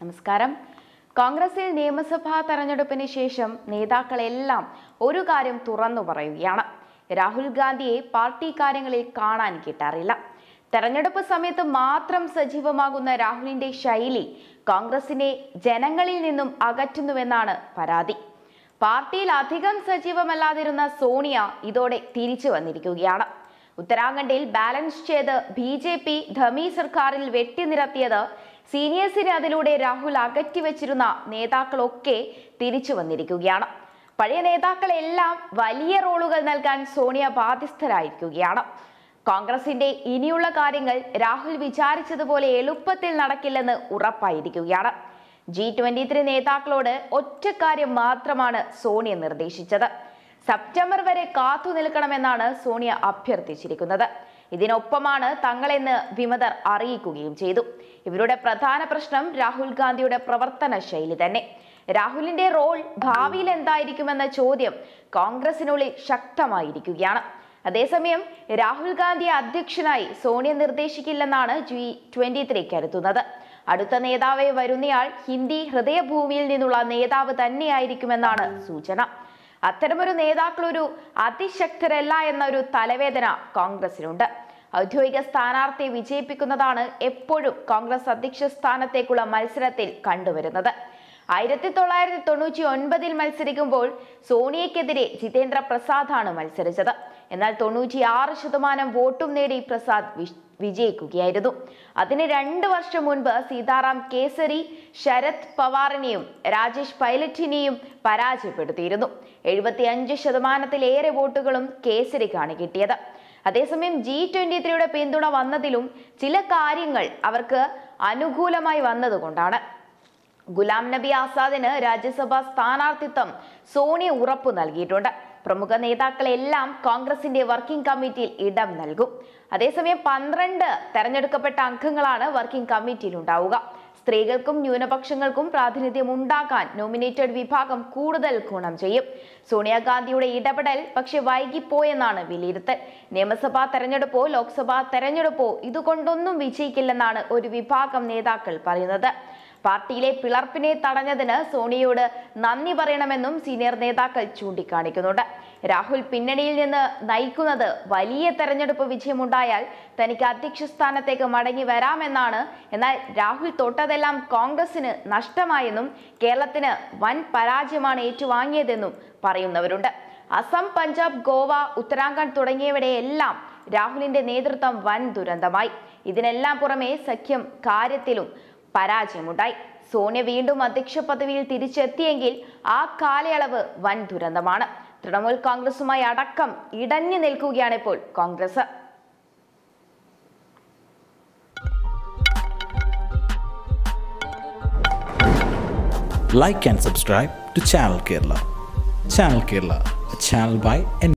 നമസ്കാരം കോൺഗ്രസിൽ നിയമസഭാ തെരഞ്ഞെടുപ്പിന് ശേഷം നേതാക്കളെല്ലാം ഒരു കാര്യം തുറന്നു പറയുകയാണ് രാഹുൽ ഗാന്ധിയെ പാർട്ടി കാര്യങ്ങളിൽ കാണാൻ കിട്ടാറില്ല തെരഞ്ഞെടുപ്പ് സമയത്ത് മാത്രം സജീവമാകുന്ന രാഹുലിന്റെ ശൈലി കോൺഗ്രസിനെ ജനങ്ങളിൽ നിന്നും അകറ്റുന്നുവെന്നാണ് പരാതി പാർട്ടിയിൽ അധികം സജീവമല്ലാതിരുന്ന സോണിയ ഇതോടെ തിരിച്ചു വന്നിരിക്കുകയാണ് ഉത്തരാഖണ്ഡിൽ ബാലൻസ് ചെയ്ത് ബി ജെ പി ധമി സർക്കാരിൽ വെട്ടിനിരത്തിയത് സീനിയേഴ്സിനെ അതിലൂടെ രാഹുൽ അകറ്റിവെച്ചിരുന്ന നേതാക്കളൊക്കെ തിരിച്ചു വന്നിരിക്കുകയാണ് പഴയ നേതാക്കളെല്ലാം വലിയ റോളുകൾ നൽകാൻ സോണിയ ബാധ്യസ്ഥരായിരിക്കുകയാണ് കോൺഗ്രസിന്റെ ഇനിയുള്ള കാര്യങ്ങൾ രാഹുൽ വിചാരിച്ചതുപോലെ എളുപ്പത്തിൽ നടക്കില്ലെന്ന് ഉറപ്പായിരിക്കുകയാണ് ജി ട്വന്റി ത്രീ നേതാക്കളോട് ഒറ്റക്കാര്യം മാത്രമാണ് സോണിയ നിർദ്ദേശിച്ചത് സെപ്റ്റംബർ വരെ കാത്തു നിൽക്കണമെന്നാണ് സോണിയ അഭ്യർത്ഥിച്ചിരിക്കുന്നത് ഇതിനൊപ്പമാണ് തങ്ങളെന്ന് വിമതർ അറിയിക്കുകയും ചെയ്തു ഇവരുടെ പ്രധാന പ്രശ്നം രാഹുൽ ഗാന്ധിയുടെ പ്രവർത്തന ശൈലി തന്നെ രാഹുലിന്റെ റോൾ ഭാവിയിൽ എന്തായിരിക്കുമെന്ന ചോദ്യം കോൺഗ്രസിനുള്ളിൽ ശക്തമായിരിക്കുകയാണ് അതേസമയം രാഹുൽ ഗാന്ധിയെ അധ്യക്ഷനായി സോണിയ നിർദ്ദേശിക്കില്ലെന്നാണ് ജി ട്വന്റി ത്രീ കരുതുന്നത് അടുത്ത നേതാവെ വരുന്നയാൾ ഹിന്ദി ഹൃദയഭൂമിയിൽ നിന്നുള്ള നേതാവ് തന്നെയായിരിക്കുമെന്നാണ് സൂചന അത്തരമൊരു നേതാക്കളൊരു അതിശക്തരല്ല എന്ന ഒരു തലവേദന കോൺഗ്രസിനുണ്ട് ഔദ്യോഗിക സ്ഥാനാർത്ഥിയെ വിജയിപ്പിക്കുന്നതാണ് എപ്പോഴും കോൺഗ്രസ് അധ്യക്ഷ സ്ഥാനത്തേക്കുള്ള മത്സരത്തിൽ കണ്ടുവരുന്നത് ആയിരത്തി തൊള്ളായിരത്തി തൊണ്ണൂറ്റി ഒൻപതിൽ മത്സരിക്കുമ്പോൾ സോണിയയ്ക്കെതിരെ ജിതേന്ദ്ര പ്രസാദാണ് മത്സരിച്ചത് എന്നാൽ തൊണ്ണൂറ്റിയാറ് ശതമാനം വോട്ടും നേടി പ്രസാദ് വിഷ്- വിജയിക്കുകയായിരുന്നു അതിന് രണ്ട് വർഷം മുൻപ് സീതാറാം കേസരി ശരത് പവാറിനെയും രാജേഷ് പൈലറ്റിനെയും പരാജയപ്പെടുത്തിയിരുന്നു എഴുപത്തിയഞ്ച് ശതമാനത്തിലേറെ വോട്ടുകളും കേസരിക്കാണ് കിട്ടിയത് അതേസമയം ജി ട്വന്റി ത്രീയുടെ പിന്തുണ വന്നതിലും ചില കാര്യങ്ങൾ അവർക്ക് അനുകൂലമായി വന്നതുകൊണ്ടാണ് ഗുലാം നബി ആസാദിന് രാജ്യസഭാ സ്ഥാനാർത്ഥിത്വം സോണിയ ഉറപ്പു നൽകിയിട്ടുണ്ട് പ്രമുഖ നേതാക്കളെല്ലാം കോൺഗ്രസിന്റെ വർക്കിംഗ് കമ്മിറ്റിയിൽ ഇടം നൽകും അതേസമയം പന്ത്രണ്ട് തെരഞ്ഞെടുക്കപ്പെട്ട അംഗങ്ങളാണ് വർക്കിംഗ് കമ്മിറ്റിയിൽ ഉണ്ടാവുക സ്ത്രീകൾക്കും ന്യൂനപക്ഷങ്ങൾക്കും പ്രാതിനിധ്യം ഉണ്ടാക്കാൻ നോമിനേറ്റഡ് വിഭാഗം കൂടുതൽ ഗുണം ചെയ്യും സോണിയാഗാന്ധിയുടെ ഇടപെടൽ പക്ഷെ വൈകിപ്പോയെന്നാണ് വിലയിരുത്തൽ നിയമസഭാ തെരഞ്ഞെടുപ്പോ ലോക്സഭാ തെരഞ്ഞെടുപ്പോ ഇതുകൊണ്ടൊന്നും വിജയിക്കില്ലെന്നാണ് ഒരു വിഭാഗം നേതാക്കൾ പറയുന്നത് പാർട്ടിയിലെ പിളർപ്പിനെ തടഞ്ഞതിന് സോണിയയോട് നന്ദി പറയണമെന്നും സീനിയർ നേതാക്കൾ ചൂണ്ടിക്കാണിക്കുന്നുണ്ട് രാഹുൽ പിന്നണിയിൽ നിന്ന് നയിക്കുന്നത് വലിയ തെരഞ്ഞെടുപ്പ് വിജയമുണ്ടായാൽ തനിക്ക് അധ്യക്ഷ സ്ഥാനത്തേക്ക് മടങ്ങി വരാമെന്നാണ് എന്നാൽ രാഹുൽ തൊട്ടതെല്ലാം കോൺഗ്രസിന് നഷ്ടമായെന്നും കേരളത്തിന് വൻ പരാജയമാണ് ഏറ്റുവാങ്ങിയതെന്നും പറയുന്നവരുണ്ട് അസം പഞ്ചാബ് ഗോവ ഉത്തരാഖണ്ഡ് തുടങ്ങിയവിടെയെല്ലാം രാഹുലിന്റെ നേതൃത്വം വൻ ദുരന്തമായി ഇതിനെല്ലാം പുറമെ സഖ്യം കാര്യത്തിലും പരാജയമുണ്ടായി സോണിയ വീണ്ടും അധ്യക്ഷ പദവിയിൽ തിരിച്ചെത്തിയെങ്കിൽ ആ കാലയളവ് വൻ ദുരന്തമാണ് തൃണമൂൽ കോൺഗ്രസുമായി അടക്കം ഇടഞ്ഞു നിൽക്കുകയാണ് ഇപ്പോൾ Congress like and subscribe to Channel Kerala. Channel Kerala, a channel by N.